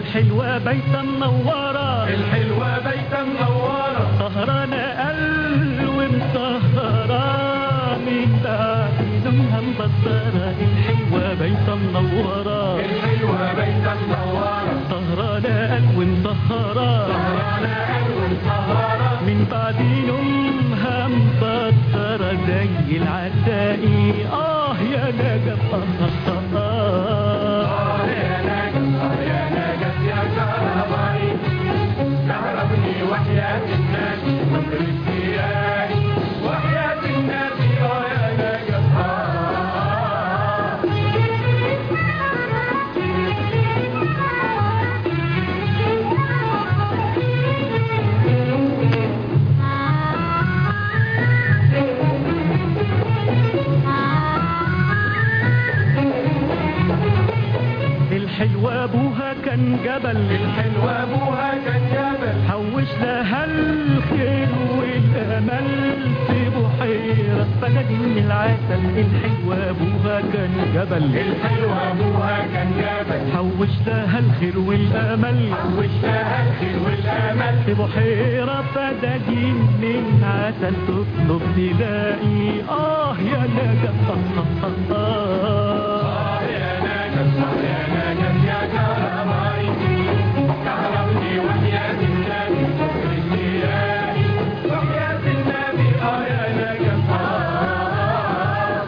الحلوة بيتا منورة الحلوة بيتا منورة سهرانة قلب ومسهرة من بعيدها مبصرة الحلوة بيتا منورة الحلوة بيتا منورة سهرانة قلب ومسهرة سهرانة قلب ومسهرة من بعد نومها مبصرة زي العتاقي اه يا نجف آه آه آه آه يا نجف آه يا نجف يا كهربائي كهربني وحياة الناس وفر الثياب وحياة الناس آه يا نجف آه الحلوة ابوها كان جبل الحلوة أبوها كان جبل حوش لها الخير والامل في بحيرة بلد من العسل الحلوة ابوها كان جبل الحلوة أبوها كان جبل حوش لها الخير والامل واشتهى الخير والأمل في بحيرة فدادين من عسل تطلب تلاقي اه يا نجف آه آه آه آه يا نجف آه يا نجف يا كهربائي كهربني وحياة النبي وفر الثياب وحياة النبي آه يا نجف آه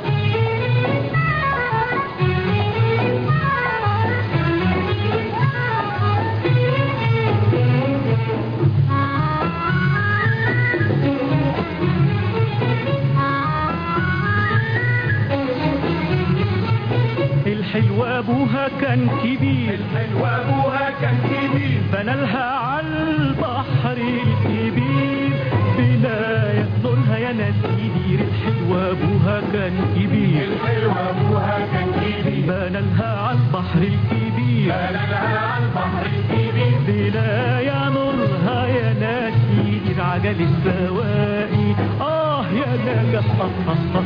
الحلوة ابوها كان كبير الحلوة أبوها كان كبير بنى لها على البحر الكبير بلا يحضرها يا ناس كبير الحلوة ابوها كان كبير الحلوة أبوها كان كبير بنى لها على البحر الكبير بلدها على البحر الكبير بلا يا نورها يا ناس كبير عجل السواقي اه يا نجف آه آه